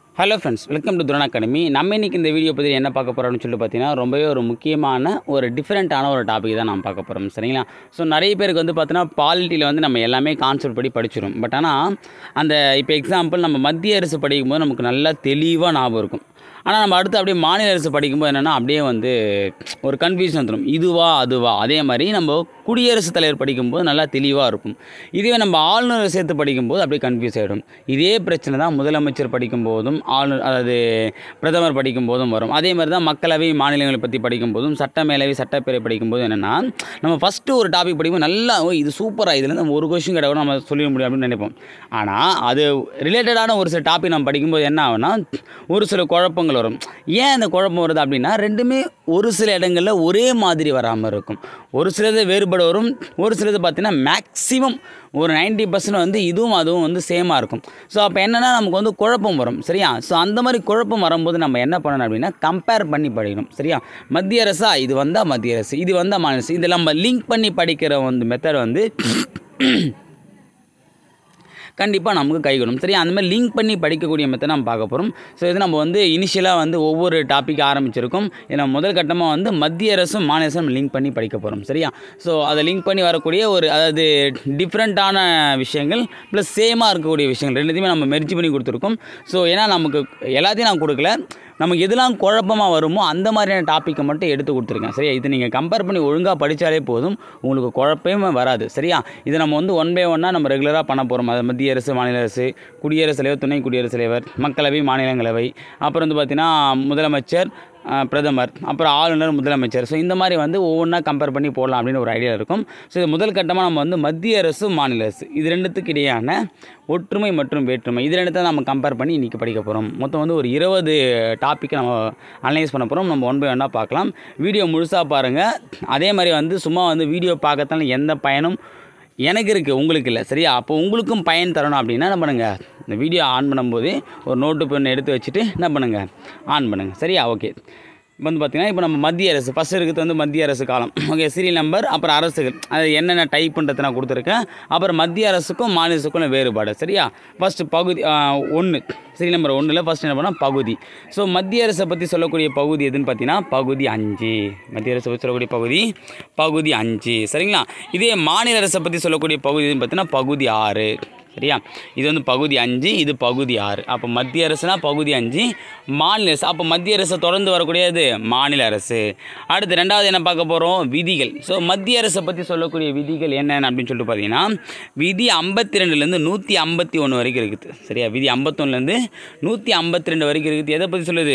hello friends welcome to துரண் academy நம்ம இன்னைக்கு இந்த வீடியோ பற்றி என்ன பார்க்க போகிறோம்னு சொல்லிட்டு பார்த்தீங்கன்னா ரொம்பவே ஒரு முக்கியமான ஒரு டிஃப்ரெண்ட்டான ஒரு டாபிக் தான் நம்ம பார்க்க போகிறோம் சரிங்களா ஸோ நிறைய பேருக்கு வந்து பார்த்தீங்கன்னா பாலிட்டியில் வந்து நம்ம எல்லாமே கான்செப்ட் படி படிச்சிடும் பட் ஆனால் அந்த இப்போ எக்ஸாம்பிள் நம்ம மத்திய அரசு படிக்கும்போது நமக்கு நல்லா தெளிவாக ஞாபகம் இருக்கும் ஆனால் நம்ம அடுத்து அப்படியே மாநில அரசு படிக்கும்போது என்னென்னா அப்படியே வந்து ஒரு கன்ஃபியூஷன் வந்துடும் இதுவா அதுவா அதே மாதிரி நம்ம குடியரசுத் தலைவர் படிக்கும்போது நல்லா தெளிவாக இருக்கும் இதுவே நம்ம ஆளுநரை சேர்த்து படிக்கும்போது அப்படியே கன்ஃபியூஸ் ஆகிடும் இதே பிரச்சனை தான் முதலமைச்சர் படிக்கும்போதும் ஆளுநர் அதாவது பிரதமர் படிக்கும்போதும் வரும் அதே மாதிரி தான் மக்களவை மாநிலங்களை பற்றி படிக்கும்போதும் சட்டமேலவை சட்டப்பேரவை படிக்கும்போது என்னென்னா நம்ம ஃபஸ்ட்டு ஒரு டாபிக் படிக்கும்போது நல்லா ஓ இது சூப்பராக இதில் நம்ம ஒரு கொஷின் கிட்ட கூட நம்ம சொல்லிட முடியும் அப்படின்னு நினைப்போம் ஆனால் அது ரிலேட்டடான ஒரு சில டாபிக் நம்ம படிக்கும்போது என்ன ஆகும்னா ஒரு சில குழப்பங்கள் வரும் ஏன் அந்த குழப்பம் வருது அப்படின்னா ரெண்டுமே ஒரு சில இடங்களில் ஒரே மாதிரி வராமல் இருக்கும் ஒரு சிலது வேறுபட வரும் ஒரு சிலது பார்த்தீங்கன்னா மேக்ஸிமம் ஒரு நைன்ட்டி பர்சன்ட் வந்து இதுவும் அதுவும் வந்து சேமாக இருக்கும் ஸோ அப்போ என்னென்னா நமக்கு வந்து குழப்பம் வரும் சரியா ஸோ அந்த மாதிரி குழப்பம் வரும்போது நம்ம என்ன பண்ணணும் அப்படின்னா கம்பேர் பண்ணி படிக்கணும் சரியா மத்திய அரசா இது வந்தால் மத்திய அரசு இது வந்தால் மாநில அரசு இது நம்ம லிங்க் பண்ணி படிக்கிற வந்து மெத்தட் வந்து கண்டிப்பாக நமக்கு கை கொடுக்கும் சரி அந்த மாதிரி லிங்க் பண்ணி படிக்கக்கூடிய மெத்தட் நம்ம பார்க்க போகிறோம் ஸோ இது நம்ம வந்து இனிஷியலாக வந்து ஒவ்வொரு டாபிக் ஆரம்பிச்சிருக்கோம் இதில் முதல் கட்டமாக வந்து மத்திய அரசும் மாநில அரசும் லிங்க் பண்ணி படிக்க போகிறோம் சரியா ஸோ அதை லிங்க் பண்ணி வரக்கூடிய ஒரு அதாவது டிஃப்ரெண்ட்டான விஷயங்கள் ப்ளஸ் சேமாக இருக்கக்கூடிய விஷயங்கள் ரெண்டுத்தையுமே நம்ம மெர்ஜி பண்ணி கொடுத்துருக்கோம் ஸோ ஏன்னா நமக்கு எல்லாத்தையும் நான் கொடுக்கல நமக்கு எதெல்லாம் குழப்பமாக வருமோ அந்த மாதிரியான டாப்பிக்கை மட்டும் எடுத்து கொடுத்துருக்கேன் சரியா இது நீங்கள் கம்பேர் பண்ணி ஒழுங்காக படித்தாலே போதும் உங்களுக்கு குழப்பமே வராது சரியா இதை நம்ம வந்து ஒன் பை ஒன்னாக நம்ம ரெகுலராக பண்ண போகிறோம் அது மத்திய அரசு மாநில அரசு குடியரசுத் தலைவர் துணை குடியரசுத் தலைவர் மக்களவை மாநிலங்களவை அப்புறம் வந்து பார்த்திங்கன்னா முதலமைச்சர் அஹ், பிரதமர் அப்புறம் ஆளுநர் முதலமைச்சர் ஸோ இந்த மாதிரி வந்து ஒவ்வொன்றா கம்பேர் பண்ணி போடலாம் அப்படின்னு ஒரு ஐடியா இருக்கும் ஸோ இது முதல் கட்டமாக நம்ம வந்து மத்திய அரசு மாநில அரசு இது ரெண்டுத்துக்கு இடையான ஒற்றுமை மற்றும் வேற்றுமை இது ரெண்டுத்தை நம்ம கம்பேர் பண்ணி இன்றைக்கி படிக்க போகிறோம் மொத்தம் வந்து ஒரு இருபது டாப்பிக்கை நம்ம அனலைஸ் பண்ண போகிறோம் நம்ம ஒன் பை ஒன்னாக பார்க்கலாம் வீடியோ முழுசாக பாருங்கள் அதே மாதிரி வந்து சும்மா வந்து வீடியோ பார்க்கறதால எந்த பயனும் எனக்கு இருக்குது உங்களுக்கு இல்லை சரியா அப்போ உங்களுக்கும் பயன் தரணும் அப்படின்னா என்ன பண்ணுங்கள் இந்த வீடியோ ஆன் பண்ணும்போது ஒரு நோட்டு பென் எடுத்து வச்சுட்டு என்ன பண்ணுங்கள் ஆன் பண்ணுங்கள் சரியா ஓகே இப்போ வந்து பார்த்திங்கன்னா இப்போ நம்ம மத்திய அரசு ஃபஸ்ட் இருக்கிறது வந்து மத்திய அரசு காலம் ஓகே சீரியல் நம்பர் அப்புறம் அரசுகள் அது என்னென்ன டைப்புன்றதை நான் கொடுத்துருக்கேன் அப்புறம் மத்திய அரசுக்கும் மாநில அரசுக்கும் வேறுபாடு சரியா ஃபஸ்ட்டு பகுதி ஒன்று சீரியல் நம்பர் ஒன்றில் ஃபஸ்ட் என்ன பண்ணால் பகுதி ஸோ மத்திய அரசை பற்றி சொல்லக்கூடிய பகுதி எதுன்னு பார்த்தீங்கன்னா பகுதி அஞ்சு மத்திய அரசை பற்றி சொல்லக்கூடிய பகுதி பகுதி அஞ்சு சரிங்களா இதே மாநில அரசை பற்றி சொல்லக்கூடிய பகுதி எதுன்னு பார்த்தீங்கன்னா பகுதி ஆறு சரியா இது வந்து பகுதி அஞ்சு இது பகுதி ஆறு அப்போ மத்திய அரசுனா பகுதி அஞ்சு மாநில அரசு அப்போ மத்திய அரசை தொடர்ந்து வரக்கூடியது மாநில அரசு அடுத்து ரெண்டாவது என்ன பார்க்க போகிறோம் விதிகள் ஸோ மத்திய அரசை பற்றி சொல்லக்கூடிய விதிகள் என்னென்ன அப்படின்னு சொல்லிட்டு பார்த்தீங்கன்னா விதி ஐம்பத்தி ரெண்டுலேருந்து நூற்றி ஐம்பத்தி ஒன்று வரைக்கும் இருக்குது சரியா விதி ஐம்பத்தொன்னுலேருந்து நூற்றி ஐம்பத்தி ரெண்டு வரைக்கும் இருக்குது எதை பற்றி சொல்லுது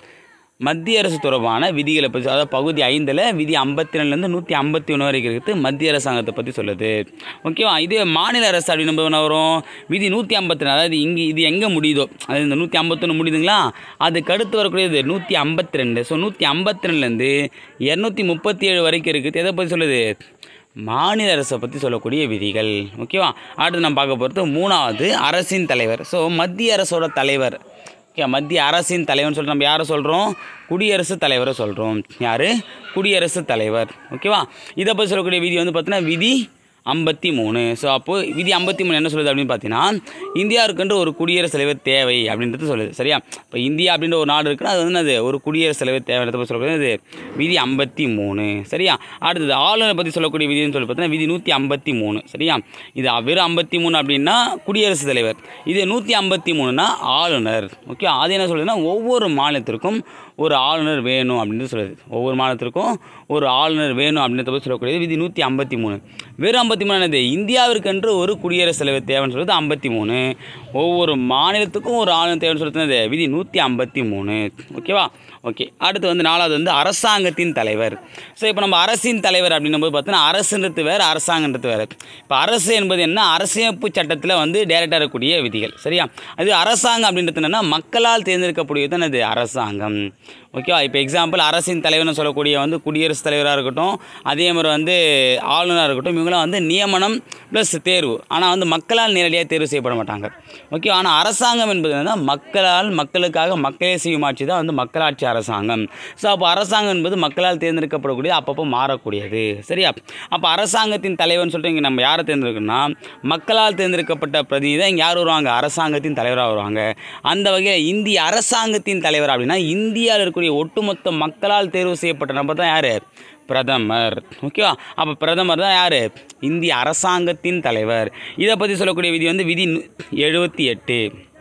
மத்திய அரசு தொடர்பான விதிகளை பற்றி அதாவது பகுதி ஐந்தில் விதி ஐம்பத்தி ரெண்டுலேருந்து நூற்றி ஐம்பத்தி ஒன்று வரைக்கும் இருக்குது மத்திய அரசாங்கத்தை பற்றி சொல்லுது ஓகேவா இதே மாநில அரசு அப்படின்னு நம்ம என்ன வரும் விதி நூற்றி ஐம்பத்தி ரெண்டு அதாவது இங்கே இது எங்கே முடியுதோ அதாவது இந்த நூற்றி ஐம்பத்தொன்று முடியுதுங்களா அதுக்கு அடுத்து வரக்கூடியது நூற்றி ஐம்பத்தி ரெண்டு ஸோ நூற்றி ஐம்பத்தி ரெண்டுலேருந்து இரநூத்தி முப்பத்தி ஏழு வரைக்கும் இருக்குது எதை பற்றி சொல்லுது மாநில அரசை பற்றி சொல்லக்கூடிய விதிகள் ஓகேவா அடுத்து நம்ம பார்க்க போகிறது மூணாவது அரசின் தலைவர் ஸோ மத்திய அரசோட தலைவர் ஓகே மத்திய அரசின் தலைவர்னு சொல்லிட்டு நம்ம யாரை சொல்கிறோம் குடியரசுத் தலைவரை சொல்கிறோம் யார் குடியரசுத் தலைவர் ஓகேவா இதை பற்றி சொல்லக்கூடிய விதி வந்து பார்த்தீங்கன்னா விதி ஐம்பத்தி மூணு ஸோ அப்போது விதி ஐம்பத்தி மூணு என்ன சொல்லுது அப்படின்னு பார்த்தீங்கன்னா இந்தியாவுக்குன்ற ஒரு குடியரசுத் தலைவர் தேவை அப்படின்றது சொல்லுது சரியா இப்போ இந்தியா அப்படின்ற ஒரு நாடு இருக்குன்னா அது வந்து என்னது ஒரு குடியரசுத் தலைவர் தேவைன்றத பற்றி சொல்லக்கூடியது விதி ஐம்பத்தி மூணு சரியா அடுத்தது ஆளுநரை பற்றி சொல்லக்கூடிய விதின்னு சொல்லி பார்த்தீங்கன்னா விதி நூற்றி ஐம்பத்தி மூணு சரியா இது வெறும் ஐம்பத்தி மூணு அப்படின்னா குடியரசுத் தலைவர் இது நூற்றி ஐம்பத்தி மூணுனா ஆளுநர் ஓகே அது என்ன சொல்லுதுன்னா ஒவ்வொரு மாநிலத்திற்கும் ஒரு ஆளுநர் வேணும் அப்படின்னு சொல்லுது ஒவ்வொரு மாநிலத்திற்கும் ஒரு ஆளுநர் வேணும் அப்படின்றத பற்றி சொல்லக்கூடியது விதி நூற்றி ஐம்பத்தி மூணு வெறும் ஐம்பத்தி மூணு என்னது இந்தியாவிற்கென்று ஒரு குடியரசுத் தலைவர் தேவைன்னு சொல்லுறது ஐம்பத்தி மூணு ஒவ்வொரு மாநிலத்துக்கும் ஒரு ஆளுநர் தேவைன்னு சொல்லுறது விதி நூற்றி ஐம்பத்தி மூணு ஓகேவா ஓகே அடுத்து வந்து நாலாவது வந்து அரசாங்கத்தின் தலைவர் ஸோ இப்போ நம்ம அரசின் தலைவர் அப்படின்னும் போது பார்த்தீங்கன்னா அரசுன்றது வேறு அரசாங்கன்றது வேறு இப்போ அரசு என்பது என்ன அரசியமைப்பு சட்டத்தில் வந்து டேரெக்டாக இருக்கக்கூடிய விதிகள் சரியா அது அரசாங்கம் அப்படின்றது என்னென்னா மக்களால் தேர்ந்தெடுக்கக்கூடியது என்னது அரசாங்கம் ஓகேவா இப்போ எக்ஸாம்பிள் அரசின் தலைவர்னு சொல்லக்கூடிய வந்து குடியரசுத் தலைவராக இருக்கட்டும் அதே மாதிரி வந்து ஆளுநராக இருக்கட்டும் இவங்களாம் வந்து நியமனம் ப்ளஸ் தேர்வு ஆனால் வந்து மக்களால் நேரடியாக தேர்வு செய்யப்பட மாட்டாங்க ஓகே ஆனால் அரசாங்கம் என்பது என்னன்னா மக்களால் மக்களுக்காக மக்களே செய்யும் ஆட்சி தான் வந்து மக்களாட்சி அரசாங்கம் ஸோ அப்போ அரசாங்கம் என்பது மக்களால் தேர்ந்தெடுக்கப்படக்கூடியது அப்பப்போ மாறக்கூடியது சரியா அப்போ அரசாங்கத்தின் தலைவர்னு சொல்லிட்டு இங்கே நம்ம யாரை தேர்ந்தெடுக்கணும்னா மக்களால் தேர்ந்தெடுக்கப்பட்ட பிரதிநிதி தான் இங்கே யார் வருவாங்க அரசாங்கத்தின் தலைவராக வருவாங்க அந்த வகையில் இந்திய அரசாங்கத்தின் தலைவர் அப்படின்னா இந்தியாவில் இருக்கக்கூடிய ஒட்டுமொத்த மக்களால் தேர்வு செய்யப்பட்ட நபர் தான் யார் பிரதமர் ஓகேவா அப்போ பிரதமர் தான் யார் இந்திய அரசாங்கத்தின் தலைவர் இதை பற்றி சொல்லக்கூடிய விதி வந்து விதி எழுபத்தி எட்டு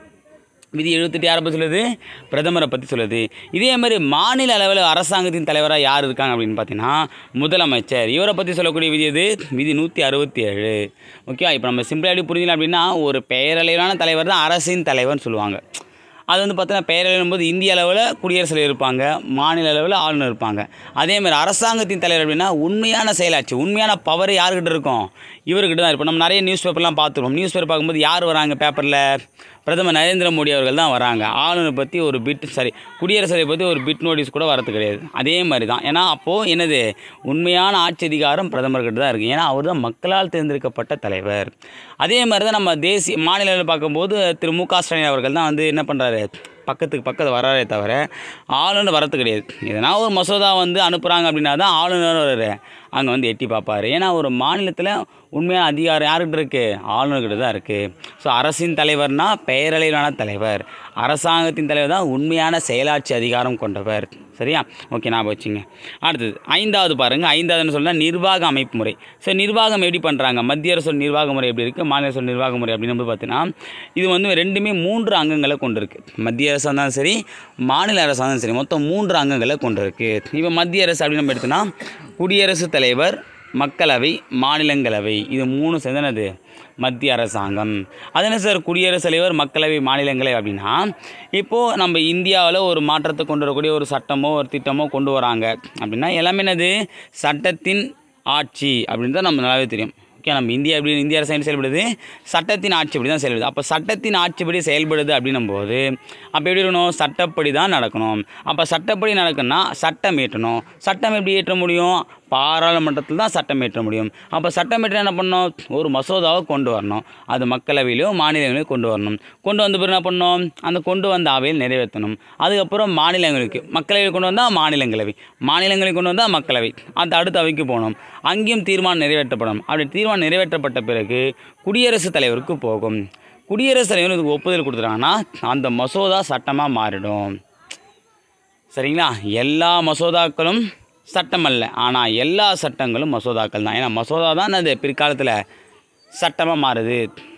விதி எழுபத்தெட்டு யாரை பற்றி சொல்லுது பிரதமரை பற்றி சொல்லுது இதே மாதிரி மாநில அளவில் அரசாங்கத்தின் தலைவராக யார் இருக்காங்க அப்படின்னு பார்த்தீங்கன்னா முதலமைச்சர் இவரை பற்றி சொல்லக்கூடிய விதி எது விதி நூற்றி அறுபத்தி ஏழு ஓகே இப்போ நம்ம சிம்பிளாக எப்படி புரிஞ்சுக்கலாம் அப்படின்னா ஒரு பெயரளவிலான தலைவர் தான் அரசின் தலைவர்னு சொல்லுவாங்க அது வந்து பார்த்தீங்கன்னா பெயரளவிலும் போது இந்திய அளவில் குடியரசுத் தலைவர் இருப்பாங்க மாநில அளவில் ஆளுநர் இருப்பாங்க அதே மாதிரி அரசாங்கத்தின் தலைவர் அப்படின்னா உண்மையான செயலாட்சி உண்மையான பவர் யாருக்கிட்ட இருக்கும் இவர்கிட்ட தான் இருக்கும் நம்ம நிறைய நியூஸ் பேப்பர்லாம் பார்த்துருவோம் நியூஸ் பேப்பர் பார்க்கும்போது யார் வராங்க பேப்பரில் பிரதமர் நரேந்திர மோடி அவர்கள் தான் வராங்க ஆளுநர் பற்றி ஒரு பிட் சாரி குடியரசுத் தலைவர் பற்றி ஒரு பிட் நோட்டீஸ் கூட வரது கிடையாது அதே மாதிரி தான் ஏன்னா அப்போது என்னது உண்மையான ஆட்சி அதிகாரம் பிரதமர்கிட்ட தான் இருக்குது ஏன்னா அவர் தான் மக்களால் தேர்ந்தெடுக்கப்பட்ட தலைவர் அதே மாதிரி தான் நம்ம தேசிய மாநில அளவில் பார்க்கும்போது திரு மு க ஸ்டாலின் அவர்கள் தான் வந்து என்ன பண்ணுறாரு பக்கத்துக்கு பக்கத்து வராரே தவிர ஆளுநர் வரது கிடையாது எதனா ஒரு மசோதா வந்து அனுப்புகிறாங்க அப்படின்னா தான் ஆளுநர் வர்றாரு அங்கே வந்து எட்டி பார்ப்பாரு ஏன்னா ஒரு மாநிலத்தில் உண்மையான அதிகாரம் யாருக்கிட்ட இருக்குது ஆளுநர்கிட்ட தான் இருக்குது ஸோ அரசின் தலைவர்னா பெயரளவிலான தலைவர் அரசாங்கத்தின் தலைவர் தான் உண்மையான செயலாட்சி அதிகாரம் கொண்டவர் சரியா ஓகே ஞாபகம் வச்சுங்க அடுத்தது ஐந்தாவது பாருங்கள் ஐந்தாவதுன்னு சொன்னால் நிர்வாக அமைப்பு முறை ஸோ நிர்வாகம் எப்படி பண்ணுறாங்க மத்திய அரசு நிர்வாக முறை எப்படி இருக்குது மாநில அரசு நிர்வாக முறை அப்படின்னு வந்து பார்த்தீங்கன்னா இது வந்து ரெண்டுமே மூன்று அங்கங்களை கொண்டு இருக்கு மத்திய அரசாக இருந்தாலும் சரி மாநில அரசாக இருந்தாலும் சரி மொத்தம் மூன்று அங்கங்களை கொண்டு இருக்கு இப்போ மத்திய அரசு அப்படின்னு நம்ம எடுத்தோன்னா குடியரசுத் தலைவர் மக்களவை மாநிலங்களவை இது மூணு சேர்ந்தனது மத்திய அரசாங்கம் அது என்ன சார் குடியரசுத் தலைவர் மக்களவை மாநிலங்களவை அப்படின்னா இப்போது நம்ம இந்தியாவில் ஒரு மாற்றத்தை கொண்டு வரக்கூடிய ஒரு சட்டமோ ஒரு திட்டமோ கொண்டு வராங்க அப்படின்னா எல்லாமே என்னது சட்டத்தின் ஆட்சி அப்படின்னு தான் நம்ம நல்லாவே தெரியும் ஓகே நம்ம இந்தியா எப்படி இந்திய அரசாங்கம் செயல்படுது சட்டத்தின் ஆட்சிப்படி தான் செயல்படுது அப்போ சட்டத்தின் ஆட்சிப்படி செயல்படுது அப்படின்னும் போது அப்போ எப்படி இருக்கணும் சட்டப்படி தான் நடக்கணும் அப்போ சட்டப்படி நடக்கணும்னா சட்டம் இயற்றணும் சட்டம் எப்படி இயற்ற முடியும் பாராளுமன்றத்தில் தான் சட்டம் இயற்ற முடியும் அப்போ சட்டம் இயற்ற என்ன பண்ணணும் ஒரு மசோதாவை கொண்டு வரணும் அது மக்களவையிலையோ மாநிலங்களையோ கொண்டு வரணும் கொண்டு வந்த பிறகு என்ன பண்ணணும் அந்த கொண்டு வந்த அவையில் நிறைவேற்றணும் அதுக்கப்புறம் மாநிலங்களுக்கு மக்களவை கொண்டு வந்தால் மாநிலங்களவை மாநிலங்களை கொண்டு வந்தால் மக்களவை அந்த அடுத்த அவைக்கு போகணும் அங்கேயும் தீர்மானம் நிறைவேற்றப்படும் அப்படி தீர்மானம் நிறைவேற்றப்பட்ட பிறகு குடியரசுத் தலைவருக்கு போகும் குடியரசுத் தலைவர் இதுக்கு ஒப்புதல் கொடுத்துட்டாங்கன்னா அந்த மசோதா சட்டமாக மாறிடும் சரிங்களா எல்லா மசோதாக்களும் சட்டம் அல்ல ஆனால் எல்லா சட்டங்களும் மசோதாக்கள் தான் ஏன்னா மசோதா தான் அது பிற்காலத்தில் சட்டமாக மாறுது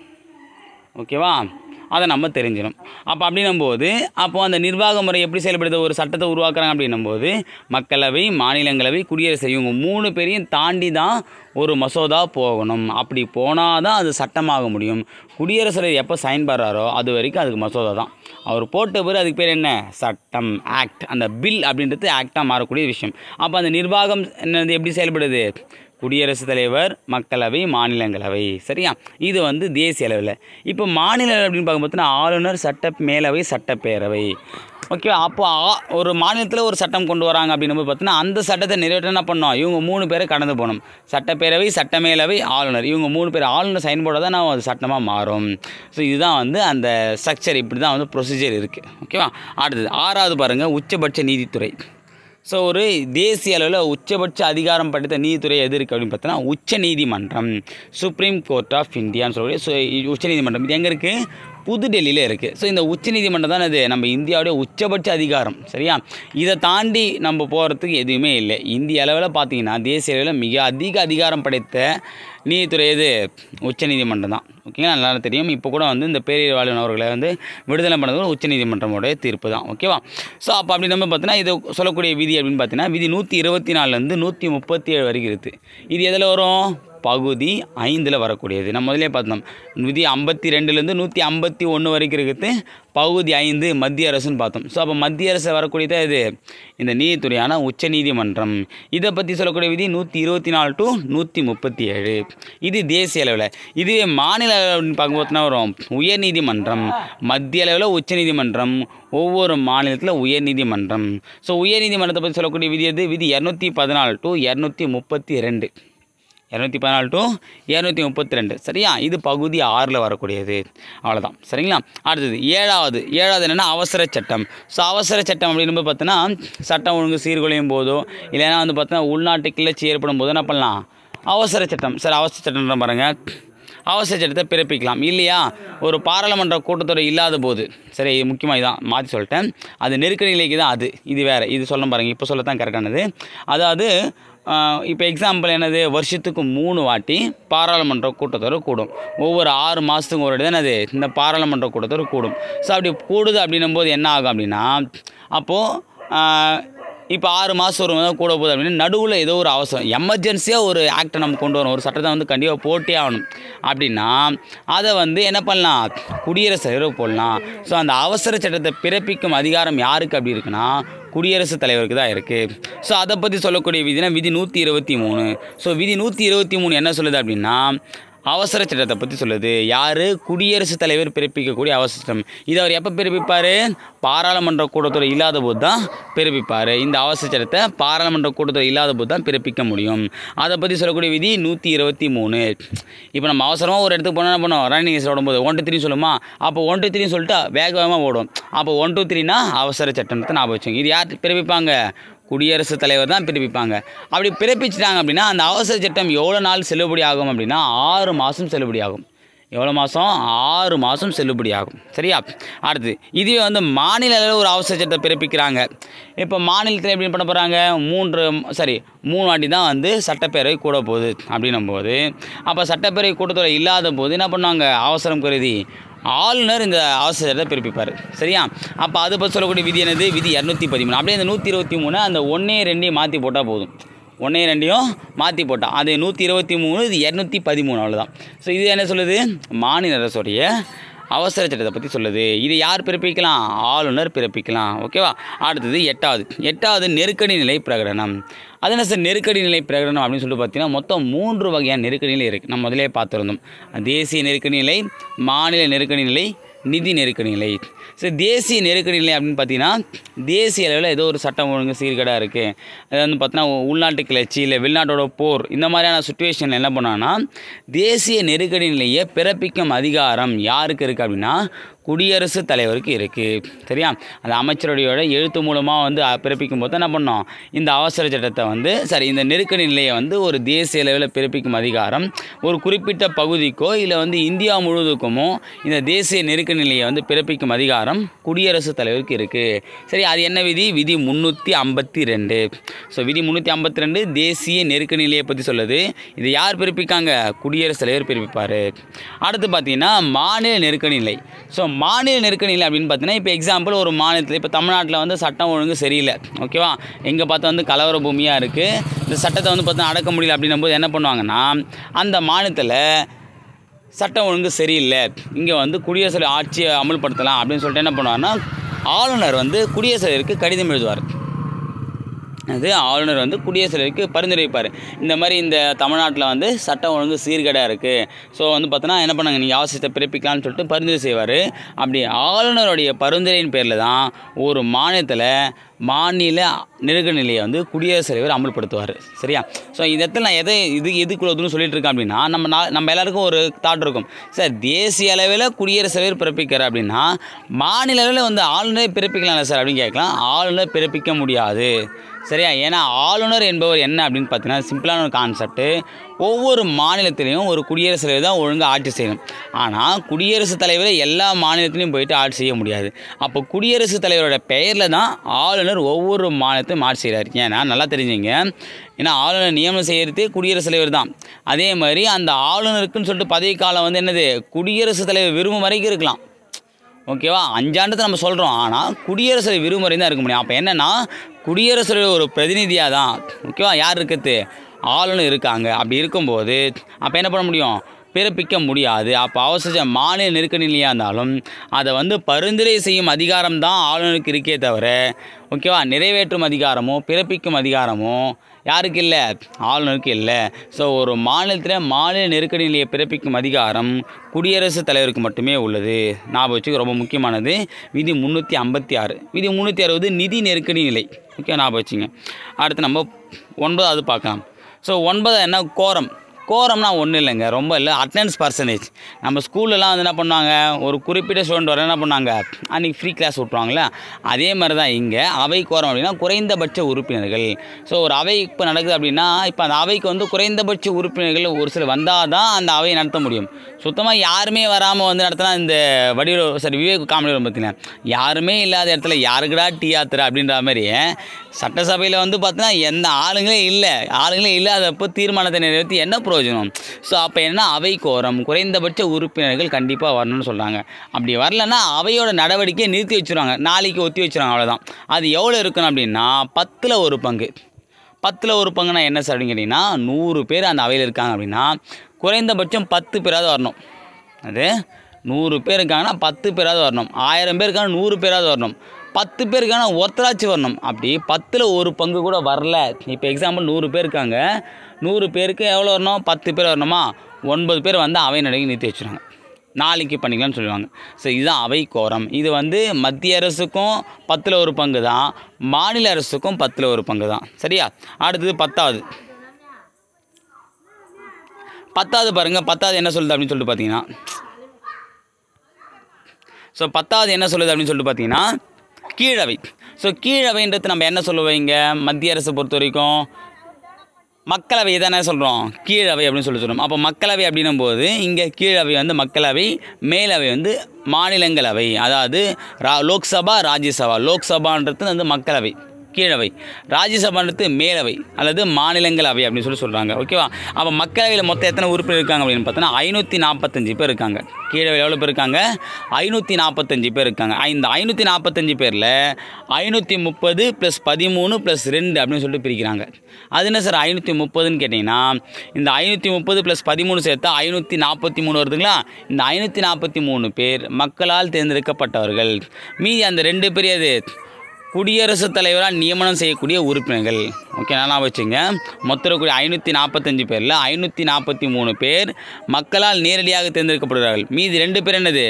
ஓகேவா அதை நம்ம தெரிஞ்சிடும் அப்போ அப்படின்னும்போது அப்போ அந்த நிர்வாக முறை எப்படி செயல்படுது ஒரு சட்டத்தை உருவாக்குறாங்க அப்படின்னும்போது மக்களவை மாநிலங்களவை குடியரசு இவங்க மூணு பேரையும் தாண்டி தான் ஒரு மசோதா போகணும் அப்படி போனால் தான் அது சட்டமாக முடியும் குடியரசுத் தலைவர் எப்போ சைன் பண்ணுறாரோ அது வரைக்கும் அதுக்கு மசோதா தான் அவர் போட்ட பிறகு அதுக்கு பேர் என்ன சட்டம் ஆக்ட் அந்த பில் அப்படின்றது ஆக்டாக மாறக்கூடிய விஷயம் அப்போ அந்த நிர்வாகம் என்னது எப்படி செயல்படுது குடியரசுத் தலைவர் மக்களவை மாநிலங்களவை சரியா இது வந்து தேசிய அளவில் இப்போ மாநில அளவு அப்படின்னு பார்க்கும்போது ஆளுநர் சட்ட மேலவை சட்டப்பேரவை ஓகே அப்போ ஆ- ஒரு மாநிலத்தில் ஒரு சட்டம் கொண்டு வராங்க அப்படின்னும் பார்த்தீங்கன்னா அந்த சட்டத்தை நிறைவேற்ற என்ன பண்ணோம் இவங்க மூணு பேரை கடந்து போகணும் சட்டப்பேரவை சட்டமேலவை ஆளுநர் இவங்க மூணு பேர் ஆளுநர் சைன் போட தான் நான் அது சட்டமாக மாறும் ஸோ இதுதான் வந்து அந்த ஸ்ட்ரக்சர் இப்படி தான் வந்து ப்ரொசீஜர் இருக்குது ஓகேவா அடுத்தது ஆறாவது பாருங்கள் உச்சபட்ச நீதித்துறை ஸோ ஒரு தேசிய அளவில் உச்சபட்ச அதிகாரம் படைத்த நீதித்துறை எது இருக்குது அப்படின்னு பார்த்தோன்னா உச்ச நீதிமன்றம் சுப்ரீம் கோர்ட் ஆஃப் இந்தியான்னு சொல்லக்கூடிய ஸோ உச்ச நீதிமன்றம் இது எங்கே இருக்குது புதுடெல்லியில் இருக்குது ஸோ இந்த உச்ச நீதிமன்றம் தான் இது நம்ம இந்தியாவுடைய உச்சபட்ச அதிகாரம் சரியா இதை தாண்டி நம்ம போகிறதுக்கு எதுவுமே இல்லை இந்திய அளவில் பார்த்தீங்கன்னா தேசிய அளவில் மிக அதிக அதிகாரம் படைத்த நீதித்துறை எது உச்ச நீதிமன்றம் தான் ஓகேங்களா நல்லா தெரியும் இப்போ கூட வந்து இந்த பேரிவாளன் அவர்களை வந்து விடுதலை பண்ணது உச்ச நீதிமன்றமுடைய தீர்ப்பு தான் ஓகேவா ஸோ அப்போ அப்படி நம்ம பார்த்தீங்கன்னா இது சொல்லக்கூடிய விதி அப்படின்னு பார்த்தீங்கன்னா விதி நூற்றி இருபத்தி நாலுலேருந்து நூற்றி முப்பத்தி ஏழு வரைக்கும் இருக்குது இது எதில் வரும் பகுதி ஐந்தில் வரக்கூடியது நம்ம முதலே பார்த்தோம் விதி ஐம்பத்தி ரெண்டுலேருந்து நூற்றி ஐம்பத்தி ஒன்று வரைக்கும் இருக்குது பகுதி ஐந்து மத்திய அரசுன்னு பார்த்தோம் ஸோ அப்போ மத்திய அரசு வரக்கூடியது இது இந்த நீதித்துறையான உச்ச நீதிமன்றம் இதை பற்றி சொல்லக்கூடிய விதி நூற்றி இருபத்தி நாலு டு நூற்றி முப்பத்தி ஏழு இது தேசிய அளவில் இதுவே மாநில அளவில் பார்க்கும்போதுனா வரும் உயர் நீதிமன்றம் மத்திய அளவில் உச்ச நீதிமன்றம் ஒவ்வொரு மாநிலத்தில் உயர் நீதிமன்றம் ஸோ உயர் நீதிமன்றத்தை பற்றி சொல்லக்கூடிய விதி எது விதி இரநூத்தி பதினாலு டு இரநூத்தி முப்பத்தி ரெண்டு இரநூத்தி பதினாலு டு இரநூத்தி முப்பத்தி ரெண்டு சரியா இது பகுதி ஆறில் வரக்கூடியது அவ்வளோதான் சரிங்களா அடுத்தது ஏழாவது ஏழாவது என்னென்னா அவசர சட்டம் ஸோ அவசர சட்டம் அப்படின்னு பார்த்தோன்னா சட்டம் ஒழுங்கு சீர்குலையும் போதோ இல்லைன்னா வந்து பார்த்தோன்னா உள்நாட்டு கிளர்ச்சி ஏற்படும் போதோ என்ன பண்ணலாம் அவசர சட்டம் சரி அவசர சட்டம் பாருங்கள் அவசர சட்டத்தை பிறப்பிக்கலாம் இல்லையா ஒரு பாராளுமன்ற கூட்டத்தொடர் இல்லாத போது சரி இது முக்கியமாக இதான் மாற்றி சொல்லிட்டேன் அது நெருக்கடி நிலைக்கு தான் அது இது வேறு இது சொல்ல பாருங்கள் இப்போ சொல்லத்தான் கரெக்டானது அதாவது இப்போ எக்ஸாம்பிள் என்னது வருஷத்துக்கு மூணு வாட்டி பாராளுமன்ற கூட்டத்தொடர் கூடும் ஒவ்வொரு ஆறு மாதத்துக்கு ஒரு வாட்டி தான் என்னது இந்த பாராளுமன்ற கூட்டத்தொடர் கூடும் ஸோ அப்படி கூடுது அப்படின்னும் போது என்ன ஆகும் அப்படின்னா அப்போது இப்போ ஆறு மாதம் ஒரு மாதம் கூட போகுது அப்படின்னு நடுவில் ஏதோ ஒரு அவசரம் எமர்ஜென்சியாக ஒரு ஆக்டை நம்ம கொண்டு வரணும் ஒரு சட்டத்தை வந்து கண்டிப்பாக போட்டே ஆகணும் அப்படின்னா அதை வந்து என்ன பண்ணலாம் குடியரசுத் தலைவர் போடலாம் ஸோ அந்த அவசர சட்டத்தை பிறப்பிக்கும் அதிகாரம் யாருக்கு அப்படி இருக்குன்னா குடியரசுத் தலைவருக்கு தான் இருக்குது ஸோ அதை பற்றி சொல்லக்கூடிய விதினா விதி நூற்றி இருபத்தி மூணு ஸோ விதி நூற்றி இருபத்தி மூணு என்ன சொல்லுது அப்படின்னா அவசர சட்டத்தை பற்றி சொல்லுது யார் குடியரசுத் தலைவர் பிறப்பிக்கக்கூடிய அவசர சட்டம் இது அவர் எப்போ பிறப்பிப்பார் பாராளுமன்ற கூட்டத்தொடர் இல்லாத போது தான் பிறப்பிப்பார் இந்த அவசர சட்டத்தை பாராளுமன்ற கூட்டத்தொடர் இல்லாத போது தான் பிறப்பிக்க முடியும் அதை பற்றி சொல்லக்கூடிய விதி நூற்றி இருபத்தி மூணு இப்போ நம்ம அவசரமாக ஒரு இடத்துக்கு போனால் என்ன பண்ணோம் ரன்னிங் ரேஸ் ஓடும்போது ஒன் டூ த்ரீ சொல்லுமா அப்போ ஒன் டூ த்ரீ சொல்லிட்டு வேக வேகமாக ஓடும் அப்போ ஒன் டூ த்ரீனா அவசர சட்டத்தை ஞாபகம் வச்சுங்க இது யார் பிறப்பிப்பாங்க குடியரசுத் தலைவர் தான் பிறப்பிப்பாங்க அப்படி பிறப்பிச்சிட்டாங்க அப்படின்னா அந்த அவசர சட்டம் எவ்வளோ நாள் செல்லுபடி ஆகும் அப்படின்னா ஆறு மாதம் செல்லுபடி ஆகும் எவ்வளோ மாதம் ஆறு மாதம் செல்லுபடி ஆகும் சரியா அடுத்து இதுவே வந்து மாநில அளவில் ஒரு அவசர சட்டத்தை பிறப்பிக்கிறாங்க இப்போ மாநிலத்தில் எப்படி பண்ண போகிறாங்க மூன்று சாரி மூணு வாட்டி தான் வந்து சட்டப்பேரவை கூட போகுது அப்படின்னும் போது அப்போ சட்டப்பேரவை கூட்டத்தொடர் இல்லாத போது என்ன பண்ணுவாங்க அவசரம் கருதி ஆளுநர் இந்த அவசர சட்டத்தை பிறப்பிப்பார் சரியா அப்போ அதை பற்றி சொல்லக்கூடிய விதி என்னது விதி இரநூத்தி பதிமூணு அப்படியே அந்த நூற்றி இருபத்தி மூணு அந்த ஒன்றே ரெண்டையும் மாற்றி போட்டால் போதும் ஒன்றே ரெண்டையும் மாற்றி போட்டால் அது நூற்றி இருபத்தி மூணு இது இரநூத்தி பதிமூணு அவ்வளோதான் ஸோ இது என்ன சொல்லுது மாநில அரசுடைய அவசர சட்டத்தை பற்றி சொல்லுது இது யார் பிறப்பிக்கலாம் ஆளுநர் பிறப்பிக்கலாம் ஓகேவா அடுத்தது எட்டாவது எட்டாவது நெருக்கடி நிலை பிரகடனம் அது என்ன சார் நெருக்கடி நிலை பிரகடனம் அப்படின்னு சொல்லிட்டு பார்த்தீங்கன்னா மொத்தம் மூன்று வகையான நெருக்கடி நிலை இருக்குது நம்ம முதலே பார்த்துருந்தோம் தேசிய நெருக்கடி நிலை மாநில நெருக்கடி நிலை நிதி நெருக்கடி நிலை ஸோ தேசிய நெருக்கடி நிலை அப்படின்னு பார்த்தீங்கன்னா தேசிய அளவில் ஏதோ ஒரு சட்டம் ஒழுங்கு சீர்கேடாக இருக்குது அது வந்து பார்த்தீங்கன்னா உள்நாட்டு கிளர்ச்சி இல்லை வெளிநாட்டோட போர் இந்த மாதிரியான சுச்சுவேஷனில் என்ன பண்ணாங்கன்னா தேசிய நெருக்கடி நிலையை பிறப்பிக்கும் அதிகாரம் யாருக்கு இருக்குது அப்படின்னா குடியரசுத் தலைவருக்கு இருக்குது சரியா அந்த அமைச்சருடைய எழுத்து மூலமாக வந்து அ- பிறப்பிக்கும் போது என்ன பண்ணோம் இந்த அவசர சட்டத்தை வந்து சரி இந்த நெருக்கடி நிலையை வந்து ஒரு தேசிய அளவில் பிறப்பிக்கும் அதிகாரம் ஒரு குறிப்பிட்ட பகுதிக்கோ இல்லை வந்து இந்தியா முழுவதுக்குமோ இந்த தேசிய நெருக்கடி நிலையை வந்து பிறப்பிக்கும் அதிகாரம் குடியரசுத் தலைவருக்கு இருக்குது சரி அது என்ன விதி விதி முந்நூற்றி ஐம்பத்தி ரெண்டு ஸோ விதி முந்நூற்றி ஐம்பத்தி ரெண்டு தேசிய நெருக்கடி நிலையை பற்றி சொல்லுது இது யார் பிறப்பிக்காங்க குடியரசுத் தலைவர் பிறப்பிப்பார் அடுத்து பார்த்தீங்கன்னா மாநில நெருக்கடி நிலை ஸோ மாநில நெருக்கடி நிலை அப்படின்னு பார்த்தீங்கன்னா இப்போ எக்ஸாம்பிள் ஒரு மாநிலத்தில் இப்போ தமிழ்நாட்டில் வந்து சட்டம் ஒழுங்கு சரியில்லை ஓகேவா எங்கே பார்த்தா வந்து கலவர பூமியாக இருக்குது இந்த சட்டத்தை வந்து பார்த்தா அடக்க முடியல அப்படின்னும் போது என்ன பண்ணுவாங்கன்னா அந்த மாநிலத்தில் சட்டம் ஒழுங்கு சரியில்லை இங்கே வந்து குடியரசு தலைவர் ஆட்சியை அமல்படுத்தலாம் அப்படின்னு சொல்லிட்டு என்ன பண்ணுவார்னா ஆளுநர் வந்து குடியரசுத் தலைவருக்கு கடிதம் எழுதுவார் அது ஆளுநர் வந்து குடியரசுத் தலைவருக்கு பரிந்துரைப்பார் இந்த மாதிரி இந்த தமிழ்நாட்டில் வந்து சட்டம் ஒழுங்கு சீர்கேடாக இருக்குது ஸோ வந்து பார்த்தோன்னா என்ன பண்ணாங்க நீங்கள் அவசியத்தை பிறப்பிக்கலாம்னு சொல்லிட்டு பரிந்துரை செய்வார் அப்படி ஆளுநருடைய பரிந்துரையின் பேரில் தான் ஒரு மாநிலத்தில் மாநில நெருக்க நிலையை வந்து குடியரசுத் தலைவர் அமல்படுத்துவார் சரியா ஸோ இந்த இடத்துல நான் எதை இது எதுக்குள்ள வந்து சொல்லிட்டு இருக்கேன் அப்படின்னா நம்ம நா- நம்ம எல்லாருக்கும் ஒரு தாட் இருக்கும் சார் தேசிய அளவில் குடியரசுத் தலைவர் பிறப்பிக்கிறார் அப்படின்னா மாநில அளவில் வந்து ஆளுநரை பிறப்பிக்கலாம்ல சார் அப்படின்னு கேட்கலாம் ஆளுநர் பிறப்பிக்க முடியாது சரியா ஏன்னா ஆளுநர் என்பவர் என்ன அப்படின்னு பார்த்தீங்கன்னா சிம்பிளான ஒரு கான்செப்ட்டு ஒவ்வொரு மாநிலத்திலையும் ஒரு குடியரசுத் தலைவர் தான் ஒழுங்காக ஆட்சி செய்யணும் ஆனால் குடியரசுத் தலைவரை எல்லா மாநிலத்திலையும் போயிட்டு ஆட்சி செய்ய முடியாது அப்போ குடியரசுத் தலைவரோட பெயரில் தான் ஆளுநர் ஒவ்வொரு மாநிலத்தையும் ஆட்சி செய்கிறார் ஏன்னா நல்லா தெரிஞ்சுங்க ஏன்னா ஆளுநர் நியமனம் செய்கிறதே குடியரசுத் தலைவர் தான் அதே மாதிரி அந்த ஆளுநருக்குன்னு சொல்லிட்டு பதவிக்காலம் வந்து என்னது குடியரசுத் தலைவர் விரும்பும் வரைக்கும் இருக்கலாம் ஓகேவா அஞ்சாண்டத்தை நம்ம சொல்கிறோம் ஆனால் குடியரசு விடுமுறை தான் இருக்க முடியும் அப்போ என்னென்னா குடியரசு ஒரு பிரதிநிதியாக தான் ஓகேவா யார் இருக்கிறது ஆளுநர் இருக்காங்க அப்படி இருக்கும்போது அப்போ என்ன பண்ண முடியும் பிறப்பிக்க முடியாது அப்போ அவசர மாநில நெருக்கடி நிலையாக இருந்தாலும் அதை வந்து பரிந்துரை செய்யும் அதிகாரம் தான் ஆளுநருக்கு இருக்கே தவிர ஓகேவா நிறைவேற்றும் அதிகாரமோ பிறப்பிக்கும் அதிகாரமோ யாருக்கு இல்லை ஆளுநருக்கு இல்லை ஸோ ஒரு மாநிலத்தில் மாநில நெருக்கடி நிலையை பிறப்பிக்கும் அதிகாரம் குடியரசுத் தலைவருக்கு மட்டுமே உள்ளது ஞாபகம் வச்சுக்க ரொம்ப முக்கியமானது விதி முந்நூற்றி ஐம்பத்தி ஆறு விதி முந்நூற்றி அறுபது நிதி நெருக்கடி நிலை ஓகே ஞாபகம் வச்சுங்க அடுத்து நம்ம ஒன்பதாவது பார்க்கலாம் ஸோ ஒன்பது என்ன கோரம் கோரம்னா ஒன்றும் இல்லைங்க ரொம்ப இல்லை அட்டண்டன்ஸ் பர்சன்டேஜ் நம்ம ஸ்கூல்லலாம் வந்து என்ன பண்ணுவாங்க ஒரு குறிப்பிட்ட ஸ்டூடெண்ட் வர என்ன பண்ணாங்க அன்றைக்கி ஃப்ரீ கிளாஸ் விட்ருவாங்களே அதே மாதிரி தான் இங்கே அவை கோரம் அப்படின்னா குறைந்தபட்ச உறுப்பினர்கள் ஸோ ஒரு அவை இப்போ நடக்குது அப்படின்னா இப்போ அந்த அவைக்கு வந்து குறைந்தபட்ச உறுப்பினர்கள் ஒரு சிலர் வந்தால் தான் அந்த அவையை நடத்த முடியும் சுத்தமாக யாருமே வராமல் வந்து நடத்தினா இந்த வடிவ சரி விவேக் காமெடி வரும் பார்த்தீங்கன்னா யாருமே இல்லாத இடத்துல யாருக்குடா டீ ஆத்துற அப்படின்ற மாதிரி சட்டசபையில் வந்து பார்த்தீங்கன்னா எந்த ஆளுங்களே இல்லை ஆளுங்களே இல்லாதப்போ தீர்மானத்தை நிறைவேற்றி என்ன பிரயோஜனம் ஸோ அப்போ என்ன அவை கோரம் குறைந்தபட்ச உறுப்பினர்கள் கண்டிப்பாக வரணும்னு சொல்கிறாங்க அப்படி வரலன்னா அவையோட நடவடிக்கையை நிறுத்தி வச்சுருவாங்க நாளைக்கு ஒத்தி வச்சுருவாங்க அவ்வளோதான் அது எவ்வளோ இருக்கணும் அப்படின்னா பத்தில் ஒரு பங்கு பத்தில் ஒரு பங்குனா என்ன சார் அப்படின்னு கேட்டிங்கன்னா நூறு பேர் அந்த அவையில் இருக்காங்க அப்படின்னா குறைந்தபட்சம் பத்து பேராவது வரணும் அது நூறு பேர் இருக்காங்கன்னா பத்து பேராவது வரணும் ஆயிரம் பேர் இருக்காங்க நூறு பேராவது வரணும் பத்து பேருக்கான ஒருத்தராச்சும் வரணும் அப்படி பத்தில் ஒரு பங்கு கூட வரல இப்போ எக்ஸாம்பிள் நூறு பேர் இருக்காங்க நூறு பேருக்கு எவ்வளோ வரணும் பத்து பேர் வரணுமா ஒன்பது பேர் வந்து அவை நடைக்கு நிறுத்தி வச்சுருவாங்க நாளைக்கு பண்ணிக்கலாம்னு சொல்லுவாங்க ஸோ இதுதான் அவை கோரம் இது வந்து மத்திய அரசுக்கும் பத்தில் ஒரு பங்கு தான் மாநில அரசுக்கும் பத்தில் ஒரு பங்கு தான் சரியா அடுத்தது பத்தாவது பத்தாவது பாருங்கள் பத்தாவது என்ன சொல்லுது அப்படின்னு சொல்லிட்டு பார்த்தீங்கன்னா ஸோ பத்தாவது என்ன சொல்லுது அப்படின்னு சொல்லிட்டு பார்த்தீங்கன்னா கீழவை ஸோ கீழவைன்றது நம்ம என்ன சொல்லுவோம் இங்கே மத்திய அரசை பொறுத்த வரைக்கும் மக்களவை தானே சொல்கிறோம் கீழவை அப்படின்னு சொல்லி சொல்கிறோம் அப்போ மக்களவை அப்படின்னும் போது இங்கே கீழவை வந்து மக்களவை மேலவை வந்து மாநிலங்களவை அதாவது ரா லோக்சபா ராஜ்யசபா லோக்சபான்றது வந்து மக்களவை கீழவை ராஜ்யசபான்றது மேலவை அல்லது மாநிலங்களவை அப்படின்னு சொல்லி சொல்கிறாங்க ஓகேவா அப்போ மக்களவையில் மொத்தம் எத்தனை உறுப்பினர் இருக்காங்க அப்படின்னு பார்த்தோன்னா ஐநூற்றி நாற்பத்தஞ்சு பேர் இருக்காங்க கீழவையில் எவ்வளோ பேர் இருக்காங்க ஐநூற்றி நாற்பத்தஞ்சு பேர் இருக்காங்க இந்த ஐநூற்றி நாற்பத்தஞ்சு பேரில் ஐநூற்றி முப்பது ப்ளஸ் பதிமூணு ப்ளஸ் ரெண்டு அப்படின்னு சொல்லிட்டு பிரிக்கிறாங்க அது என்ன சார் ஐநூற்றி முப்பதுன்னு கேட்டிங்கன்னா இந்த ஐநூற்றி முப்பது ப்ளஸ் பதிமூணு சேர்த்தா ஐநூற்றி நாற்பத்தி மூணு வருதுங்களா இந்த ஐநூற்றி நாற்பத்தி மூணு பேர் மக்களால் தேர்ந்தெடுக்கப்பட்டவர்கள் மீதி அந்த ரெண்டு பேர் எது குடியரசுத் தலைவரால் நியமனம் செய்யக்கூடிய உறுப்பினர்கள் ஓகே நல்லா வச்சுங்க மொத்தம் இருக்கக்கூடிய ஐநூற்றி நாற்பத்தஞ்சு பேரில் ஐநூற்றி நாற்பத்தி மூணு பேர் மக்களால் நேரடியாக தேர்ந்தெடுக்கப்படுகிறார்கள் மீதி ரெண்டு பேர் என்னது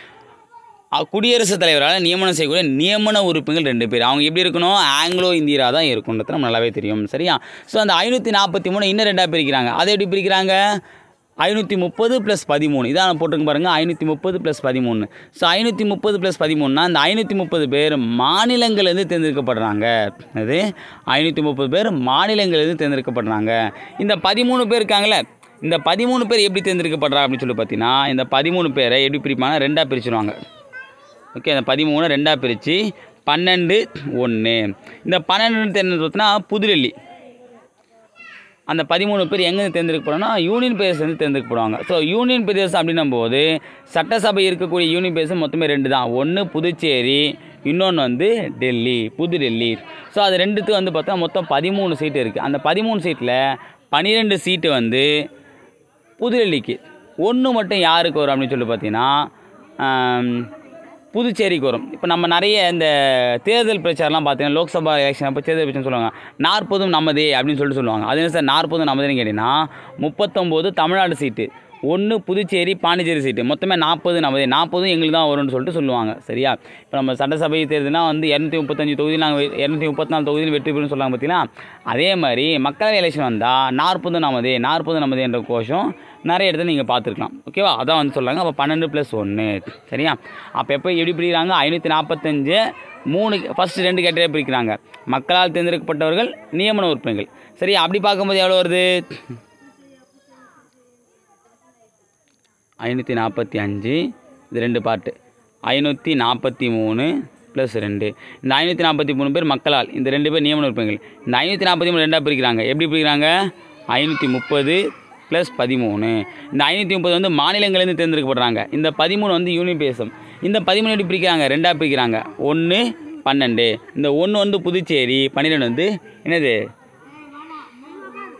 அ- குடியரசுத் தலைவரால் நியமனம் செய்யக்கூடிய நியமன உறுப்பினர்கள் ரெண்டு பேர் அவங்க எப்படி இருக்கணும் ஆங்கிலோ இந்தியரா தான் இருக்குன்றது நம்ம நல்லாவே தெரியும் சரியா ஸோ அந்த ஐநூற்றி நாற்பத்தி மூணு இன்னும் ரெண்டாக பிரிக்கிறாங்க அதை எப்படி பிரிக்கிறாங்க ஐநூற்றி முப்பது ப்ளஸ் பதிமூணு இதான் போட்டிருக்கு பாருங்கள் ஐநூற்றி முப்பது ப்ளஸ் பதிமூணு ஸோ ஐநூற்றி முப்பது ப்ளஸ் பதிமூணுனா இந்த ஐநூற்றி முப்பது பேர் மாநிலங்கள்லேருந்து தேர்ந்தெடுக்கப்படுறாங்க அது ஐநூற்றி முப்பது பேர் மாநிலங்கள்லேருந்து தேர்ந்தெடுக்கப்படுறாங்க இந்த பதிமூணு பேர் இருக்காங்களே இந்த பதிமூணு பேர் எப்படி தேர்ந்தெடுக்கப்படுறா அப்படின்னு சொல்லி பார்த்தீங்கன்னா இந்த பதிமூணு பேரை எப்படி பிரிப்பாங்க ரெண்டாக பிரிச்சிருவாங்க ஓகே அந்த பதிமூணு ரெண்டாக பிரித்து பன்னெண்டு ஒன்று இந்த பன்னெண்டு தேர்ந்தெடுத்து பார்த்தீங்கன்னா புதுடெல்லி அந்த பதிமூணு பேர் எங்கேருந்து தேர்ந்தெடுக்கப்படும்னா யூனியன் பிரதேசத்துலேருந்து தேர்ந்தெடுக்கப்படுவாங்க ஸோ யூனியன் பிரதேசம் அப்படின்னும் போது சட்டசபை இருக்கக்கூடிய யூனியன் பிரதேசம் மொத்தமே ரெண்டு தான் ஒன்று புதுச்சேரி இன்னொன்று வந்து டெல்லி புது டெல்லி ஸோ அது ரெண்டுத்துக்கு வந்து பார்த்தா மொத்தம் பதிமூணு சீட்டு இருக்குது அந்த பதிமூணு சீட்டில் பன்னிரெண்டு சீட்டு வந்து புதுடெல்லிக்கு ஒன்று மட்டும் யாருக்கு வரும் அப்படின்னு சொல்லி பார்த்தீங்கன்னா ஆம், புதுச்சேரிக்கு வரும் இப்போ நம்ம நிறைய இந்த தேர்தல் பிரச்சாரம்லாம் பார்த்தீங்கன்னா லோக்சபா எலெக்ஷன் அப்போ தேர்தல் பிரச்சாரம் சொல்லுவாங்க நாற்பதும் நமதே அப்படின்னு சொல்லிட்டு சொல்லுவாங்க அது என்ன சார் நாற்பதும் நமதேன்னு கேட்டிங்கன்னா முப்பத்தொம்போது தமிழ்நாடு சீட்டு ஒன்று புதுச்சேரி பாண்டிச்சேரி சீட்டு மொத்தமே நாற்பது நமதே நாற்பதும் எங்களுக்கு தான் வரும்னு சொல்லிட்டு சொல்லுவாங்க சரியா இப்போ நம்ம சட்டசபை தேர்தல்னா வந்து இரநூத்தி முப்பத்தஞ்சு தொகுதியில் நாங்கள் இரநூத்தி முப்பத்தி நாலு தொகுதியில் வெற்றி பெறும்னு சொல்லுவாங்க பார்த்தீங்களா அதே மாதிரி மக்களவை எலெக்ஷன் வந்தால் நாற்பது நமதே நாற்பது நமதே என்ற கோஷம் நிறைய இடத்துல நீங்கள் பார்த்துருக்கலாம் ஓகேவா அதான் வந்து சொல்கிறாங்க அப்போ பன்னெண்டு ப்ளஸ் ஒன்று சரியா அப்போ எப்போ எப்படி பிரிக்கிறாங்க ஐநூற்றி நாற்பத்தஞ்சு மூணு ஃபஸ்ட்டு ரெண்டு கேட்டகரியாக பிரிக்கிறாங்க மக்களால் தேர்ந்தெடுக்கப்பட்டவர்கள் நியமன உறுப்பினர்கள் சரியா அப்படி பார்க்கும்போது எவ்வளோ வருது ஐநூற்றி நாற்பத்தி அஞ்சு இது ரெண்டு பார்ட்டு ஐநூற்றி நாற்பத்தி மூணு ப்ளஸ் ரெண்டு இந்த ஐநூற்றி நாற்பத்தி மூணு பேர் மக்களால் இந்த ரெண்டு பேர் நியமன உறுப்பினர்கள் இந்த ஐநூற்றி நாற்பத்தி மூணு ரெண்டாக பிரிக்கிறாங்க எப்படி பிரிக்கிறாங்க ஐநூற்றி முப்பது ப்ளஸ் பதிமூணு இந்த ஐநூற்றி முப்பது வந்து மாநிலங்கள்லேருந்து தேர்ந்தெடுக்கப்படுறாங்க இந்த பதிமூணு வந்து யூனியன் பிரதேசம் இந்த பதிமூணு எப்படி பிரிக்கிறாங்க ரெண்டாக பிரிக்கிறாங்க ஒன்று பன்னெண்டு இந்த ஒன்று வந்து புதுச்சேரி பன்னிரெண்டு வந்து என்னது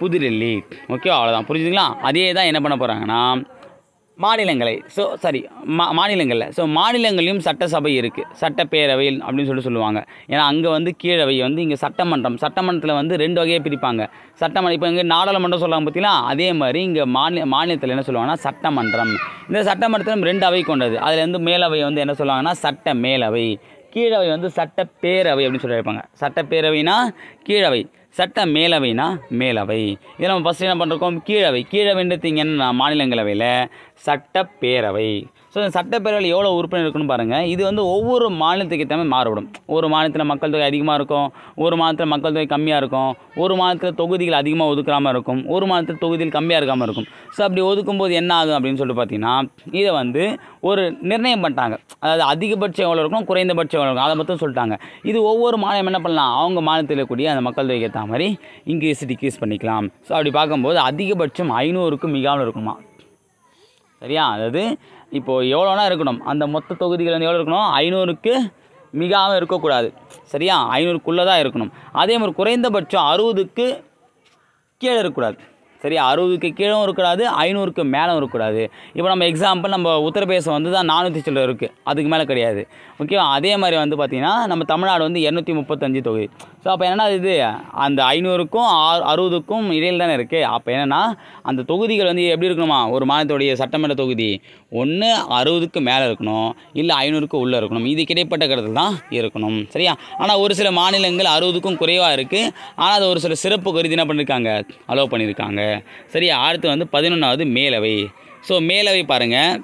புதுடெல்லி ஓகேவா அவ்வளோதான் புரிஞ்சுதுங்களா அதே தான் என்ன பண்ண போகிறாங்கன்னா மாநிலங்களை ஸோ சாரி மா மாநிலங்களில் ஸோ மாநிலங்களையும் சட்டசபை இருக்குது சட்டப்பேரவை அப்படின்னு சொல்லி சொல்லுவாங்க ஏன்னா அங்கே வந்து கீழவை வந்து இங்கே சட்டமன்றம் சட்டமன்றத்தில் வந்து ரெண்டு வகையாக பிரிப்பாங்க சட்டமன்றம் இப்போ இங்கே நாடாளுமன்றம் சொல்லுவாங்க பார்த்தீங்களா அதே மாதிரி இங்கே மாநில மாநிலத்தில் என்ன சொல்லுவாங்கன்னா சட்டமன்றம் இந்த சட்டமன்றத்திலும் ரெண்டு அவை கொண்டது அதில் வந்து மேலவை வந்து என்ன சொல்லுவாங்கன்னா சட்ட மேலவை கீழவை வந்து சட்டப்பேரவை அப்படின்னு சொல்லி வைப்பாங்க சட்டப்பேரவைனா கீழவை சட்ட மேலவைனா மேலவை இதில் நம்ம ஃபஸ்ட்டு என்ன பண்ணுறோம் கீழவை கீழவைன்றது இங்கே என்ன மாநிலங்களவையில் சட்டப்பேரவை ஸோ இந்த சட்டப்பேரவையில் எவ்வளோ உறுப்பினர் இருக்குன்னு பாருங்கள் இது வந்து ஒவ்வொரு மாநிலத்துக்கு ஏற்ற மாதிரி மாறுபடும் ஒரு மாநிலத்தில் மக்கள் தொகை அதிகமாக இருக்கும் ஒரு மாநிலத்தில் மக்கள் தொகை கம்மியாக இருக்கும் ஒரு மாநிலத்தில் தொகுதிகள் அதிகமாக ஒதுக்காமல் இருக்கும் ஒரு மாநிலத்தில் தொகுதிகள் கம்மியாக இருக்காமல் இருக்கும் ஸோ அப்படி ஒதுக்கும்போது என்ன ஆகும் அப்படின்னு சொல்லிட்டு பார்த்தீங்கன்னா இதை வந்து ஒரு நிர்ணயம் பண்ணிட்டாங்க அதாவது அதிகபட்சம் எவ்வளோ இருக்கும் குறைந்தபட்சம் எவ்வளோ இருக்கும் அதை மட்டும் சொல்லிட்டாங்க இது ஒவ்வொரு மாநிலம் என்ன பண்ணலாம் அவங்க மாநிலத்தில் இருக்கக்கூடிய அந்த மக்கள் தொகைக்கு ஏற்ற மாதிரி இன்க்ரீஸ் டிக்ரீஸ் பண்ணிக்கலாம் ஸோ அப்படி பார்க்கும்போது அதிகபட்சம் ஐநூறுக்கு மிகாமல் இருக்குமா சரியா அதாவது இப்போது எவ்வளோனா இருக்கணும் அந்த மொத்த தொகுதிகள் வந்து எவ்வளோ இருக்கணும் ஐநூறுக்கு மிகாமல் இருக்கக்கூடாது சரியா ஐநூறுக்குள்ளே தான் இருக்கணும் அதே மாதிரி குறைந்தபட்சம் அறுபதுக்கு கீழே இருக்கக்கூடாது சரியா அறுபதுக்கு கீழும் இருக்கக்கூடாது ஐநூறுக்கு மேலும் இருக்கக்கூடாது இப்போ நம்ம எக்ஸாம்பிள் நம்ம உத்தரப்பிரதேசம் வந்து தான் நானூற்றி சில்லற இருக்குது அதுக்கு மேலே கிடையாது ஓகேவா அதே மாதிரி வந்து பார்த்திங்கன்னா நம்ம தமிழ்நாடு வந்து இரநூத்தி முப்பத்தஞ்சு தொகுதி ஸோ அப்போ என்னன்னா இது அந்த ஐநூறுக்கும் ஆறு அறுபதுக்கும் இடையில் தானே இருக்குது அப்போ என்னென்னா அந்த தொகுதிகள் வந்து எப்படி இருக்கணுமா ஒரு மாநிலத்துடைய சட்டமன்ற தொகுதி ஒன்று அறுபதுக்கு மேலே இருக்கணும் இல்லை ஐநூறுக்கு உள்ளே இருக்கணும் இது கிடைப்பட்ட கடத்தில் தான் இருக்கணும் சரியா ஆனால் ஒரு சில மாநிலங்கள் அறுபதுக்கும் குறைவாக இருக்குது ஆனால் அது ஒரு சில சிறப்பு கருதி என்ன பண்ணியிருக்காங்க அலோவ் பண்ணியிருக்காங்க சரியா அடுத்து வந்து பதினொன்றாவது மேலவை ஸோ மேலவை பாருங்கள்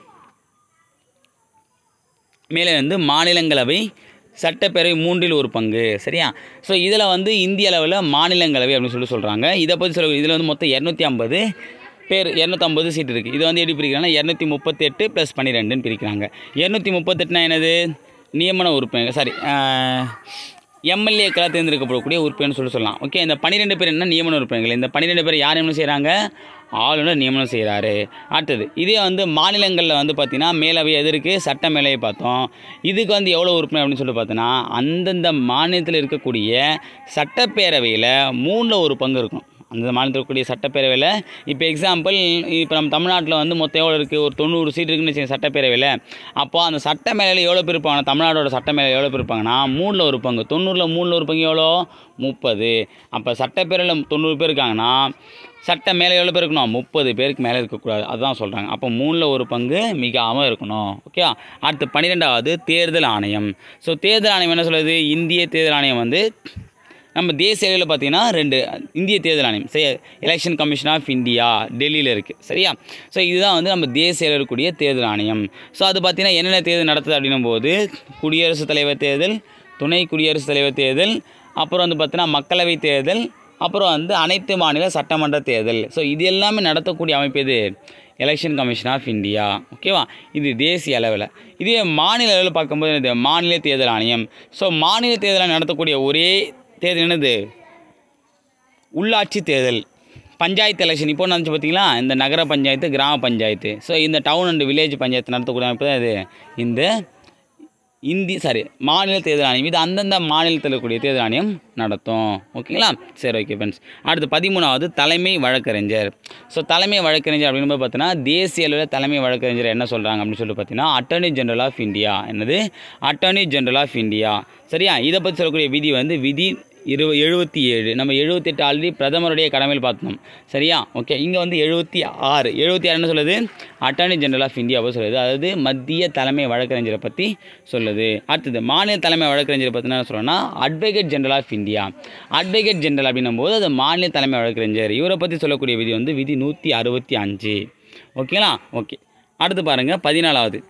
மேலே வந்து மாநிலங்களவை சட்டப்பேரவை மூன்றில் ஒரு பங்கு சரியா ஸோ இதில் வந்து இந்திய அளவில் மாநிலங்களவை அப்படின்னு சொல்லி சொல்கிறாங்க இதை பற்றி சொல்ல இதில் வந்து மொத்தம் இரநூத்தி ஐம்பது பேர் இரநூத்தம்பது சீட் இருக்குது இது வந்து எப்படி பிரிக்கிறாங்கன்னா இரநூத்தி முப்பத்தெட்டு ப்ளஸ் பன்னிரெண்டுன்னு பிரிக்கிறாங்க இரநூத்தி முப்பத்தெட்டுனா என்னது நியமன உறுப்பினர் சாரி எம்எல்ஏக்களாக தேர்ந்தெடுக்கப்படக்கூடிய உறுப்பினர்னு சொல்லி சொல்லலாம் ஓகே இந்த பன்னிரெண்டு பேர் என்ன நியமன உறுப்பினர்கள் இந்த பன்னிரெண்டு பேர் யார் நியமனம் செய்கிறாங்க ஆளுநர் நியமனம் செய்கிறாரு அடுத்தது இதே வந்து மாநிலங்களில் வந்து பார்த்திங்கன்னா மேலவை எது இருக்குது சட்ட மேலவை பார்த்தோம் இதுக்கு வந்து எவ்வளோ உறுப்பினர் அப்படின்னு சொல்லி பார்த்தோன்னா அந்தந்த மாநிலத்தில் இருக்கக்கூடிய சட்டப்பேரவையில் மூணில் ஒரு பங்கு இருக்கும் அந்த மாநிலத்தில் இருக்கக்கூடிய சட்டப்பேரவையில் இப்போ எக்ஸாம்பிள் இப்போ நம்ம தமிழ்நாட்டில் வந்து மொத்தம் எவ்வளோ இருக்குது ஒரு தொண்ணூறு சீட் இருக்குன்னு வச்சுக்கோங்க சட்டப்பேரவையில் அப்போ அந்த சட்ட மேலையில் எவ்வளோ பேர் இருப்பாங்க தமிழ்நாடோட சட்ட மேலே எவ்வளோ பேர் இருப்பாங்கன்னா மூணில் ஒரு பங்கு தொண்ணூறில் மூணில் ஒரு பங்கு எவ்வளோ முப்பது அப்போ சட்டப்பேரவையில் தொண்ணூறு பேர் இருக்காங்கன்னா சட்ட மேலே எவ்வளோ பேர் இருக்கணும் முப்பது பேருக்கு மேலே இருக்கக்கூடாது அதுதான் சொல்கிறாங்க அப்போ மூணில் ஒரு பங்கு மிகாமல் இருக்கணும் ஓகே அடுத்து பன்னிரெண்டாவது தேர்தல் ஆணையம் ஸோ தேர்தல் ஆணையம் என்ன சொல்லுது இந்திய தேர்தல் ஆணையம் வந்து நம்ம தேசிய அளவில் பார்த்தீங்கன்னா ரெண்டு இந்திய தேர்தல் ஆணையம் சரி எலெக்ஷன் கமிஷன் ஆஃப் இந்தியா டெல்லியில் இருக்குது சரியா ஸோ இதுதான் வந்து நம்ம தேசிய அளவில் இருக்கக்கூடிய தேர்தல் ஆணையம் ஸோ அது பார்த்தீங்கன்னா என்னென்ன தேர்தல் நடத்துது அப்படின்னும் போது குடியரசுத் தலைவர் தேர்தல் துணை குடியரசுத் தலைவர் தேர்தல் அப்புறம் வந்து பார்த்தீங்கன்னா மக்களவை தேர்தல் அப்புறம் வந்து அனைத்து மாநில சட்டமன்ற தேர்தல் ஸோ இது எல்லாமே நடத்தக்கூடிய அமைப்பு எது எலெக்ஷன் கமிஷன் ஆஃப் இந்தியா ஓகேவா இது தேசிய அளவில் இதே மாநில அளவில் பார்க்கும்போது என்னது மாநில தேர்தல் ஆணையம் ஸோ மாநில தேர்தலை நடத்தக்கூடிய ஒரே தேர்தல் என்னது உள்ளாட்சி தேர்தல் பஞ்சாயத்து எலெக்ஷன் இப்போ நடந்துச்சு பார்த்தீங்களா இந்த நகர பஞ்சாயத்து கிராம பஞ்சாயத்து ஸோ இந்த டவுன் அண்ட் வில்லேஜ் பஞ்சாயத்து நடத்தக்கூடிய அமைப்பு தான் இது இந்த இந்தி சாரி மாநில தேர்தல் ஆணையம் இது அந்தந்த மாநிலத்தில் இருக்கக்கூடிய தேர்தல் ஆணையம் நடத்தும் ஓகேங்களா சரி ஓகே ஃப்ரெண்ட்ஸ் அடுத்து பதிமூணாவது தலைமை வழக்கறிஞர் ஸோ தலைமை வழக்கறிஞர் அப்படின்னு போது பார்த்தீங்கன்னா தேசிய அளவில் தலைமை வழக்கறிஞர் என்ன சொல்கிறாங்க அப்படின்னு சொல்லி பார்த்தீங்கன்னா அட்டர்னி ஜெனரல் ஆஃப் இந்தியா என்னது அட்டர்னி ஜெனரல் ஆஃப் இந்தியா சரியா இதை பற்றி சொல்லக்கூடிய விதி வந்து விதி இரு எழுபத்தி ஏழு நம்ம எழுபத்தெட்டு ஆல்ரெடி பிரதமருடைய கடமையில் பார்த்தோம் சரியா ஓகே இங்கே வந்து எழுபத்தி ஆறு எழுபத்தி ஆறு என்ன சொல்லுது அட்டார்னி ஜெனரல் ஆஃப் இந்தியா பற்றி சொல்லுது அதாவது மத்திய தலைமை வழக்கறிஞரை பற்றி சொல்லுது அடுத்தது மாநில தலைமை வழக்கறிஞரை பற்றி என்ன சொல்கிறோன்னா advocate general of India advocate general அப்படின்னும் போது அது மாநில தலைமை வழக்கறிஞர் இவரை பற்றி சொல்லக்கூடிய விதி வந்து விதி நூற்றி அறுபத்தி அஞ்சு ஓகேங்களா ஓகே அடுத்து பாருங்கள் பதினாலாவது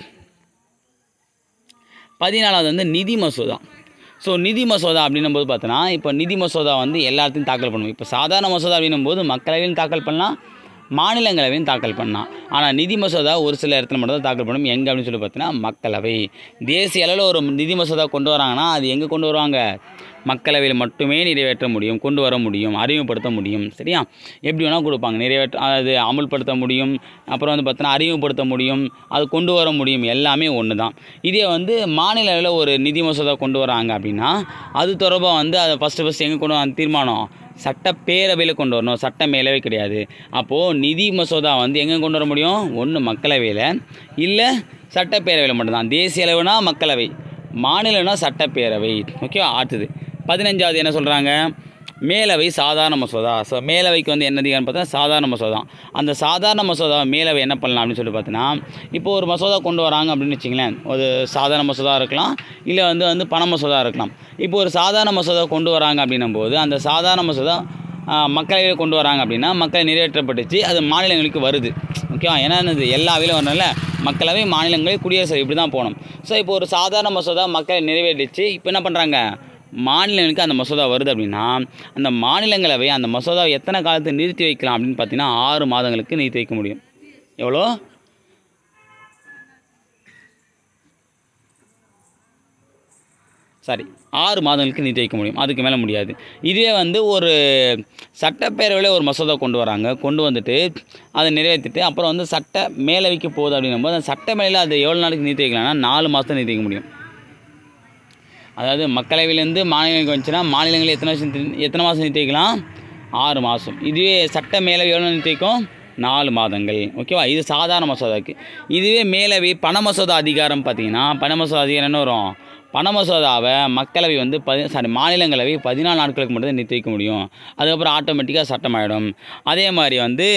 பதினாலாவது வந்து நிதி மசோதா ஸோ நிதி மசோதா அப்படின்னும் போது பார்த்தோன்னா இப்போ நிதி மசோதா வந்து எல்லாத்தையும் தாக்கல் பண்ணுவோம் இப்போ சாதாரண மசோதா அப்படின்னும் போது மக்களவையும் தாக்கல் பண்ணலாம் மாநிலங்களவையும் தாக்கல் பண்ணலாம் ஆனால் நிதி மசோதா ஒரு சில இடத்துல மட்டும் தான் தாக்கல் பண்ணணும் எங்கே அப்படின்னு சொல்லி பார்த்தீங்கன்னா மக்களவை தேசிய அளவில் ஒரு நிதி மசோதா கொண்டு வராங்கன்னா அது எங்கே கொண்டு வருவாங்க மக்களவையில் மட்டுமே நிறைவேற்ற முடியும் கொண்டு வர முடியும் அறிமுகப்படுத்த முடியும் சரியா எப்படி வேணால் கொடுப்பாங்க நிறைவேற்ற அது அமுல்படுத்த முடியும் அப்புறம் வந்து பார்த்தீங்கன்னா அறிமுகப்படுத்த முடியும் அது கொண்டு வர முடியும் எல்லாமே ஒன்று தான் இதே வந்து மாநில அளவில் ஒரு நிதி மசோதா கொண்டு வராங்க அப்படின்னா அது தொடர்பாக வந்து அதை ஃபஸ்ட்டு ஃபஸ்ட்டு எங்கே கொண்டு வர தீர்மானம் சட்டப்பேரவையில் கொண்டு வரணும் சட்ட மேலவை கிடையாது அப்போது நிதி மசோதா வந்து எங்கே கொண்டு வர முடியும் ஒன்று மக்களவையில் இல்லை சட்டப்பேரவையில் மட்டும்தான் தேசிய அளவுனா மக்களவை மாநிலம்னா சட்டப்பேரவை ஓகேவா அடுத்தது பதினஞ்சாவது என்ன சொல்கிறாங்க மேலவை சாதாரண மசோதா ஸோ மேலவைக்கு வந்து என்ன அதிகாரம் பார்த்தா சாதாரண மசோதா அந்த சாதாரண மசோதா மேலவை என்ன பண்ணலாம் அப்படின்னு சொல்லி பார்த்தீங்கன்னா இப்போ ஒரு மசோதா கொண்டு வராங்க அப்படின்னு வச்சிங்களேன் ஒரு சாதாரண மசோதா இருக்கலாம் இல்லை வந்து வந்து பண மசோதா இருக்கலாம் இப்போ ஒரு சாதாரண மசோதா கொண்டு வராங்க அப்படின்னும் போது அந்த சாதாரண மசோதா ஆஹ், மக்களவையில் கொண்டு வராங்க அப்படின்னா மக்கள் நிறைவேற்றப்பட்டுச்சு அது மாநிலங்களுக்கு வருது ஓகேவா ஏன்னா இது எல்லா அவையிலும் வரணும்ல மக்களவை மாநிலங்களில் குடியரசு இப்படி தான் போகணும் ஸோ இப்போ ஒரு சாதாரண மசோதா மக்கள் நிறைவேற்றிச்சு இப்போ என்ன பண்ணுறாங்க மாநிலங்களுக்கு அந்த மசோதா வருது அப்படின்னா அந்த மாநிலங்களவை அந்த மசோதாவை எத்தனை காலத்துக்கு நிறுத்தி வைக்கலாம் அப்படின்னு பார்த்தீங்கன்னா ஆறு மாதங்களுக்கு நிறுத்தி வைக்க முடியும் எவ்வளோ சாரி ஆறு மாதங்களுக்கு நீட்டி வைக்க முடியும் அதுக்கு மேலே முடியாது இதுவே வந்து ஒரு சட்டப்பேரவையில் ஒரு மசோதா கொண்டு வராங்க கொண்டு வந்துட்டு அதை நிறைவேற்றிட்டு அப்புறம் வந்து சட்ட மேலவைக்கு போகுது அப்படின்னும் போது அந்த சட்ட மேலையில் அது எவ்வளோ நாளைக்கு நீட்டி வைக்கலாம்னா நாலு மாதம் நீட்டி வைக்க முடியும் அதாவது மக்களவையிலேருந்து மாநிலங்களுக்கு வந்துச்சுன்னா மாநிலங்களில் எத்தனை வருஷம் நீட்டி- எத்தனை மாதம் நீட்டி வைக்கலாம் ஆறு மாதம் இதுவே சட்ட மேலவை எவ்வளோ நீட்டி வைக்கும் நாலு மாதங்கள் ஓகேவா இது சாதாரண மசோதாக்கு இதுவே மேலவை பண மசோதா அதிகாரம் பார்த்தீங்கன்னா பண மசோதா அதிகாரம் என்ன வரும் பண மசோதாவை மக்களவை வந்து பதி சாரி மாநிலங்களவை பதினாலு நாட்களுக்கு மட்டும் தான் நிறுத்தி வைக்க முடியும் அதுக்கப்புறம் ஆட்டோமேட்டிக்காக சட்டமாயிடும் அதே மாதிரி வந்து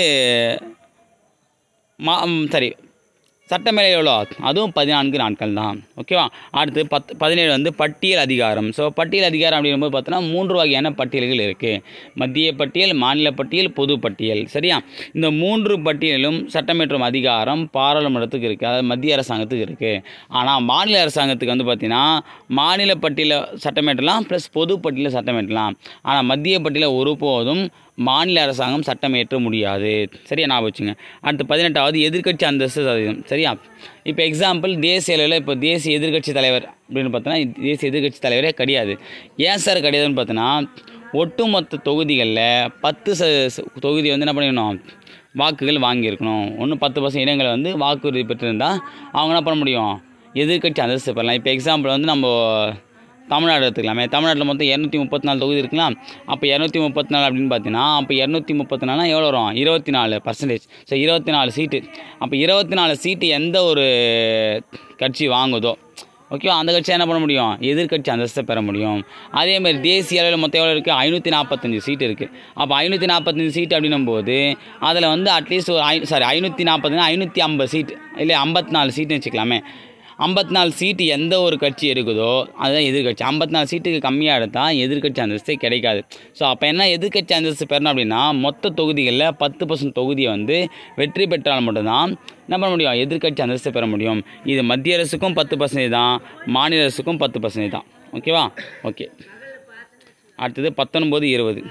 மா ம், சரி சட்டமேலை எவ்வளோ அதுவும் பதினான்கு நாட்கள் தான் ஓகேவா அடுத்து பத் பதினேழு வந்து பட்டியல் அதிகாரம் ஸோ பட்டியல் அதிகாரம் அப்படிங்கும்போது பார்த்தோன்னா மூன்று வகையான பட்டியல்கள் இருக்குது மத்திய பட்டியல் மாநில பட்டியல் பொது பட்டியல் சரியா இந்த மூன்று பட்டியலும் சட்டமேற்றும் அதிகாரம் பாராளுமன்றத்துக்கு இருக்குது அதாவது மத்திய அரசாங்கத்துக்கு இருக்குது ஆனால் மாநில அரசாங்கத்துக்கு வந்து பார்த்திங்கன்னா மாநில பட்டியலை சட்டமேற்றலாம் ப்ளஸ் பொது பட்டியலை சட்டமேற்றலாம் ஆனால் மத்திய பட்டியலை ஒருபோதும் மாநில அரசாங்கம் சட்டம் இயற்ற முடியாது சரியா நான் வச்சுங்க அடுத்து பதினெட்டாவது எதிர்க்கட்சி அந்தஸ்து சதவீதம் சரியா இப்போ எக்ஸாம்பிள் தேசிய அளவில் இப்போ தேசிய எதிர்க்கட்சி தலைவர் அப்படின்னு பார்த்தோன்னா தேசிய எதிர்க்கட்சி தலைவரே கிடையாது ஏன் சார் கிடையாதுன்னு பார்த்தோன்னா ஒட்டுமொத்த தொகுதிகளில் பத்து ச ச- தொகுதி வந்து என்ன பண்ணிடணும் வாக்குகள் வாங்கியிருக்கணும் ஒன்று பத்து பர்சன்ட் இடங்களை வந்து வாக்குறுதி பெற்றிருந்தால் அவங்க என்ன பண்ண முடியும் எதிர்க்கட்சி அந்தஸ்து பெறலாம் இப்போ எக்ஸாம்பிள் வந்து நம்ம தமிழ்நாடு எடுத்துக்கலாமே தமிழ்நாட்டில் மொத்தம் இரநூத்தி முப்பத்தி நாலு தொகுதி இருக்கலாம் அப்போ இரநூத்தி முப்பத்தி நாலு அப்படின்னு பார்த்தீங்கன்னா அப்போ இரநூத்தி முப்பத்தி நாலுனா எவ்வளோ வரும் இருபத்தி நாலு பர்சன்டேஜ் ஸோ இருபத்தி நாலு சீட்டு அப்போ இருபத்தி நாலு சீட்டு எந்த ஒரு கட்சி வாங்குதோ ஓகேவா அந்த கட்சி என்ன பண்ண முடியும் எதிர்க்கட்சி அந்தஸ்தை பெற முடியும் அதே மாதிரி தேசிய அளவில் மொத்தம் எவ்வளோ இருக்குது ஐநூற்றி நாற்பத்தஞ்சு சீட் இருக்குது அப்போ ஐநூற்றி நாற்பத்தஞ்சு சீட் அப்படின்னும் போது அதில் வந்து அட்லீஸ்ட் ஒரு ஐ சாரி ஐநூற்றி நாற்பத்தஞ்சு ஐநூற்றி ஐம்பது சீட் இல்லை ஐம்பத்தி நாலு சீட்டுன்னு வச்சுக்கலாமே ஐம்பத்தி நாலு சீட்டு எந்த ஒரு கட்சி இருக்குதோ அதுதான் எதிர்க்கட்சி ஐம்பத்தி நாலு சீட்டுக்கு கம்மியாக எடுத்தால் எதிர்க்கட்சி அந்தஸ்தே கிடைக்காது ஸோ அப்போ என்ன எதிர்க்கட்சி அந்தஸ்து பெறணும் அப்படின்னா மொத்த தொகுதிகளில் பத்து பர்சன்ட் தொகுதியை வந்து வெற்றி பெற்றால் மட்டும்தான் என்ன பண்ண முடியும் எதிர்க்கட்சி அந்தஸ்து பெற முடியும் இது மத்திய அரசுக்கும் பத்து பர்சன்டேஜ் தான் மாநில அரசுக்கும் பத்து பர்சன்டேஜ் தான் ஓகேவா ஓகே அடுத்தது பத்தொன்பது இருபது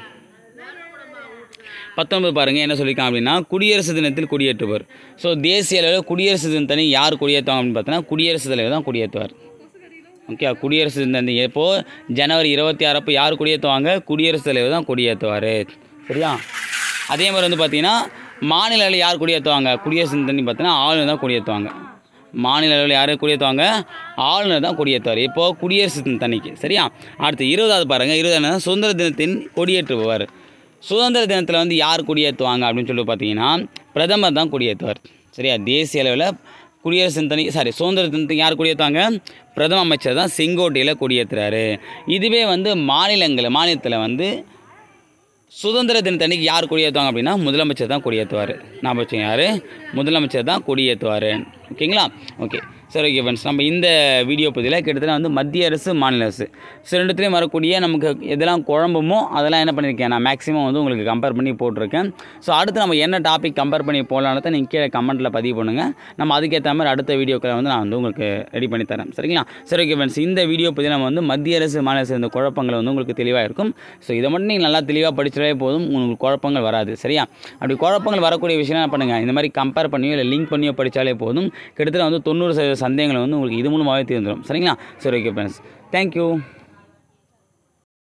பத்தொன்பது பாருங்கள் என்ன சொல்லியிருக்காங்க அப்படின்னா குடியரசு தினத்தில் குடியேற்றுவர் ஸோ தேசிய அளவில் குடியரசு தினத்தனி யார் குடியேற்றுவாங்க அப்படின்னு பார்த்தோன்னா குடியரசுத் தலைவர் தான் குடியேற்றுவார் ஓகே குடியரசு தினம் எப்போது ஜனவரி இருபத்தி ஆறு அப்போ யார் குடியேற்றுவாங்க குடியரசுத் தலைவர் தான் குடியேற்றுவார் சரியா அதே மாதிரி வந்து பார்த்தீங்கன்னா மாநில அளவில் யார் குடியேற்றுவாங்க குடியரசு தினம் பார்த்தீங்கன்னா ஆளுநர் தான் குடியேற்றுவாங்க மாநில அளவில் யார் குடியேற்றுவாங்க ஆளுநர் தான் குடியேற்றுவார் இப்போது குடியரசு தின தண்ணிக்கு சரியா அடுத்து இருபதாவது பாருங்கள் இருபதாவது சுதந்திர தினத்தின் கொடியேற்றுபவர் சுதந்திர தினத்தில் வந்து யார் கொடியேற்றுவாங்க அப்படின்னு சொல்லி பார்த்தீங்கன்னா பிரதமர் தான் கொடியேற்றுவார் சரியா தேசிய அளவில் குடியரசு தினத்தனி சாரி சுதந்திர தினத்துக்கு யார் கொடியேற்றுவாங்க பிரதம அமைச்சர் தான் செங்கோட்டையில் கொடியேற்றுறாரு இதுவே வந்து மாநிலங்கள் மாநிலத்தில் வந்து சுதந்திர தினத்தன்னைக்கு யார் கொடியேற்றுவாங்க அப்படின்னா முதலமைச்சர் தான் கொடியேற்றுவார் நான் வச்சுங்க யார் முதலமைச்சர் தான் கொடியேற்றுவார் ஓகேங்களா ஓகே சரி ஓகே ஃப்ரெண்ட்ஸ் நம்ம இந்த வீடியோ பதிவில் கிட்டத்தட்ட வந்து மத்திய அரசு மாநில அரசு ஸோ ரெண்டுத்துலேயும் வரக்கூடிய நமக்கு எதெல்லாம் குழம்புமோ அதெல்லாம் என்ன பண்ணியிருக்கேன் நான் மேக்ஸிமம் வந்து உங்களுக்கு கம்பேர் பண்ணி போட்டிருக்கேன் ஸோ அடுத்து நம்ம என்ன டாபிக் கம்பேர் பண்ணி போடலான்னு நீங்கள் கீழே கமெண்ட்டில் பதிவு பண்ணுங்கள் நம்ம அதுக்கேற்ற மாதிரி அடுத்த வீடியோக்களை வந்து நான் வந்து உங்களுக்கு ரெடி பண்ணி தரேன் சரிங்களா சரி ஓகே ஃப்ரெண்ட்ஸ் இந்த வீடியோ பற்றி நம்ம வந்து மத்திய அரசு மாநில அரசு இந்த குழப்பங்கள் வந்து உங்களுக்கு தெளிவாக இருக்கும் ஸோ இதை மட்டும் நீங்கள் நல்லா தெளிவாக படிச்சாலே போதும் உங்களுக்கு குழப்பங்கள் வராது சரியா அப்படி குழப்பங்கள் வரக்கூடிய விஷயம் என்ன பண்ணுங்கள் இந்த மாதிரி கம்பேர் பண்ணியோ இல்லை லிங்க் பண்ணியோ படித்தாலே போதும் கிட்டத்தட்ட வந்து தொண்ணூறு சதவீத சந்தேகங்கள் வந்து உங்களுக்கு இது மூலமாகவே தீர்ந்துடும் சரிங்களா சரி ஓகே ஃப்ரெண்ட்ஸ் தேங்க்யூ